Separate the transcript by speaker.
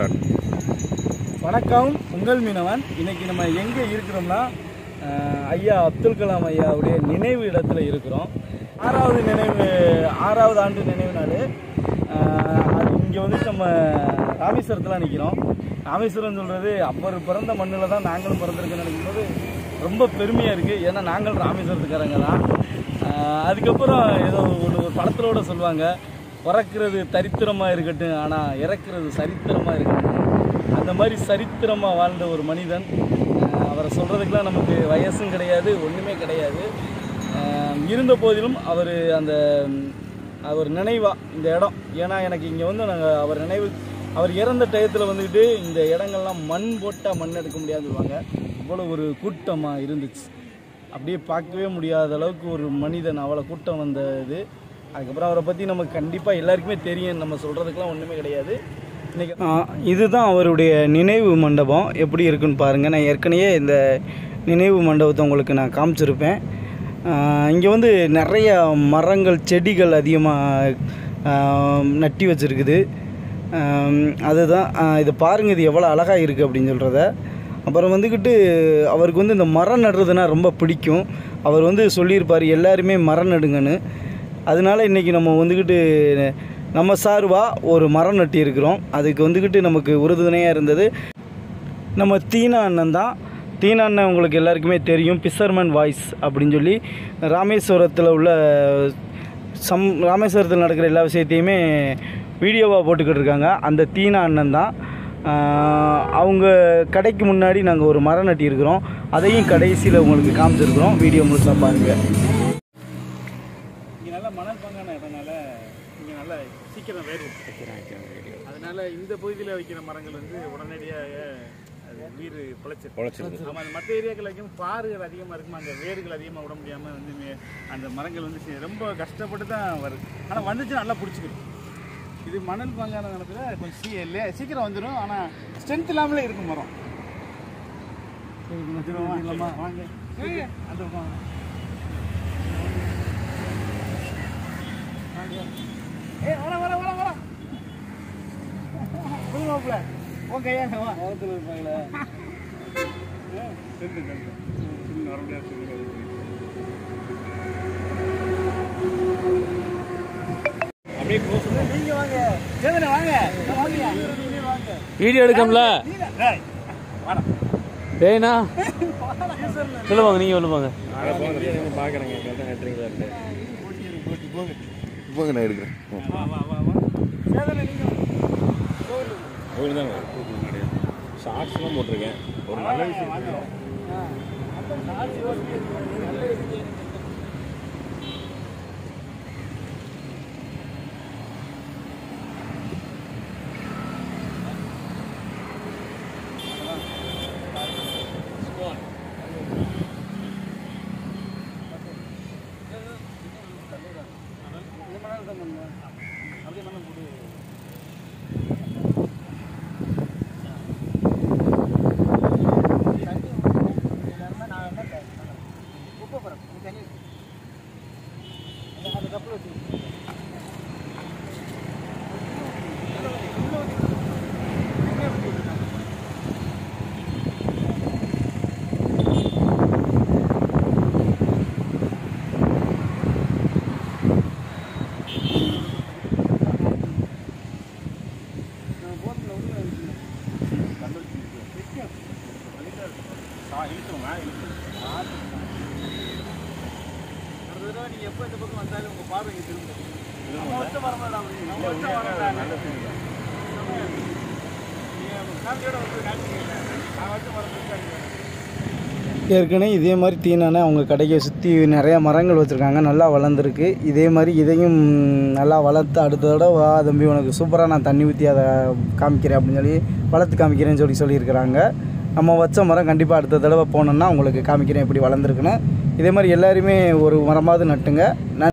Speaker 1: Start
Speaker 2: வணக்கம் உங்கள் மீனவன் இன்னைக்கு நம்ம எங்கே இருக்கிறோம்னா அஹ், ஐயா அப்துல் கலாம் ஐயாவுடைய நினைவு இடத்துல இருக்கிறோம் ஆறாவது நினைவு ஆறாவது ஆண்டு நினைவு நாள் அஹ், அது இங்கே வந்து நம்ம ராமேஸ்வரத்தில் நிற்கிறோம் ராமேஸ்வரம் சொல்கிறது அவர் பிறந்த மண்ணில் தான் நாங்களும் பிறந்திருக்கோம்னு நினைக்கும்போது ரொம்ப பெருமையாக இருக்குது ஏன்னா நாங்கள் ராமேஸ்வரத்துக்காரங்க தான் அஹ், அதுக்கப்புறம் ஏதோ ஒன்று ஒரு படத்தில் கூட சொல்லுவாங்க பிறக்கிறது தரித்திரமாக இருக்கட்டும் ஆனால் இறக்குறது சரித்திரமாக இருக்கட்டும் அந்த மாதிரி சரித்திரமாக வாழ்ந்த ஒரு மனிதன் அஹ் அவரை சொல்கிறதுக்கெலாம் நமக்கு வயசும் கிடையாது ஒன்றுமே கிடையாது அஹ் இருந்த போதிலும் அவர் அந்த ம், அவர் நினைவாக இந்த இடம் ஏன்னா எனக்கு இங்கே வந்து நாங்கள் அவர் நினைவு அவர் இறந்த டயத்தில் வந்துக்கிட்டு இந்த இடங்கள்லாம் மண் போட்டால் மண் எடுக்க முடியாதுன்னு சொல்லுவாங்க அவ்வளோ ஒரு கூட்டமாக இருந்துச்சு அப்படியே பார்க்கவே முடியாத அளவுக்கு ஒரு மனிதன் அவ்வளோ கூட்டம் வந்த இது அதுக்கப்புறம் அவரை பற்றி நமக்கு கண்டிப்பாக எல்லாருக்குமே தெரியும் நம்ம சொல்கிறதுக்கெலாம் ஒன்றுமே கிடையாது இன்னைக்கு இதுதான் அவருடைய நினைவு மண்டபம் எப்படி இருக்குன்னு பாருங்கள் நான் ஏற்கனவே இந்த நினைவு மண்டபத்தை உங்களுக்கு நான் காமிச்சிருப்பேன் இங்கே வந்து நிறைய மரங்கள் செடிகள் அதிகமாக நட்டி வச்சுருக்குது அதுதான் ஆஹ் இது பாருங்கள் இது எவ்வளோ அழகாக இருக்குது அப்படின்னு சொல்கிறத அப்புறம் வந்துக்கிட்டு அவருக்கு வந்து இந்த மரம் நடுறதுனா ரொம்ப பிடிக்கும் அவர் வந்து சொல்லியிருப்பார் எல்லாருமே மரம் நடுங்கன்னு அதனால இன்றைக்கி நம்ம வந்துக்கிட்டு நம்ம சார்பாக ஒரு மரம் நட்டி இருக்கிறோம் அதுக்கு வந்துக்கிட்டு நமக்கு உறுதுணையாக இருந்தது நம்ம தீனா அண்ணன் தான் தீனா அண்ணன் உங்களுக்கு எல்லாருக்குமே தெரியும் பிசர்மன் வாய்ஸ் அப்படின்னு சொல்லி ராமேஸ்வரத்தில் உள்ள சம் ராமேஸ்வரத்தில் நடக்கிற எல்லா விஷயத்தையுமே வீடியோவாக போட்டுக்கிட்டு இருக்காங்க அந்த தீனா அண்ணன் தான் ஆஹ் அவங்க கடைக்கு முன்னாடி நாங்கள் ஒரு மரம் நட்டி இருக்கிறோம் அதையும் கடைசியில் உங்களுக்கு காமிச்சிருக்கிறோம் வீடியோ முழுசாக பாருங்கள் இங்கே நல்ல மணல் பங்கான இடனால இங்கே நல்ல சீக்கிரம் வேறு அதனால இந்த பகுதியில் வைக்கிற மரங்கள் வந்து உடனடியாக அது உயிர் பிழைச்சிருக்கு
Speaker 1: உழைச்சிருக்கு
Speaker 2: ஆமாம் அந்த மற்ற ஏரியாக்கள் வைக்கும் பாறுகள் அதிகமாக இருக்கும் அந்த வேர்கள் அதிகமாக விட முடியாமல் வந்து மே- அந்த மரங்கள் வந்து சி- ரொம்ப கஷ்டப்பட்டு தான் வருது ஆனால் வந்துச்சு நல்லா பிடிச்சிக்கிது இது மணல் பங்கான இடத்துல கொஞ்சம் சீ இல்லை சீக்கிரம் வந்துடும் ஆனால் ஸ்ட்ரென்த் இல்லாமலே இருக்கும் மரம் இல்லாமா வாங்க அந்த பக்கம் வாங்க. ஏய் வர வர வர வர புது மாப்பிள்ள உன் கையாங்க வா ஓரத்தில் இருப்பாங்களே வர முடியாது
Speaker 1: அப்படியே க்ளோஸ்
Speaker 2: நீங்க வாங்க சேதனை வாங்க வாங்க நீங்க வாங்க
Speaker 3: வீடியோ எடுக்கம்ல
Speaker 2: டேய் வாடா
Speaker 3: டேய்ண்ணா உள்ள வாங்க நீங்கள் உள்ள வாங்க
Speaker 1: பார்க்குறேங்க கரெக்டாக நட்டுறீங்களா போங்க நான் எடுக்கிறேன்
Speaker 2: வா வா வா வா சேதனை நீங்க
Speaker 1: கோயில் தாங்க ஷார்ட்ஸ்லாம் போட்டிருக்கேன் ஒரு நல்ல விஷயம்
Speaker 2: அப்படியே மண்ணை போடு அடுத்த தடவை நீங்க எப்போ இந்த பக்கம் வந்தாலும் உங்க பார்வை இங்க திரும்பும் நம்ம வச்ச மரம்தான் அப்படி. நம்ம வச்ச மரம்தான். நீங்க ஃபேமிலியோட வந்து காட்டுறீங்கல்ல, நான் வச்ச மரம் இருக்காங்க. ஏற்கனவே இதே மாதிரி தீனான அவங்க கடையை சுற்றி நிறையா மரங்கள் வச்சுருக்காங்க நல்லா வளர்ந்துருக்கு இதே மாதிரி இதையும் நல்லா வளர்த்து அடுத்த தடவை வா தம்பி உனக்கு சூப்பராக நான் தண்ணி ஊற்றி அதை காமிக்கிறேன் அப்படின்னு சொல்லி வளர்த்து காமிக்கிறேன்னு சொல்லி சொல்லியிருக்கிறாங்க நம்ம வச்ச மரம் கண்டிப்பாக அடுத்த தடவை போனோம்னா உங்களுக்கு காமிக்கிறேன் எப்படி வளர்ந்துருக்குன்னு இதே மாதிரி எல்லாருமே ஒரு மரமாவது நட்டுங்க நன்றி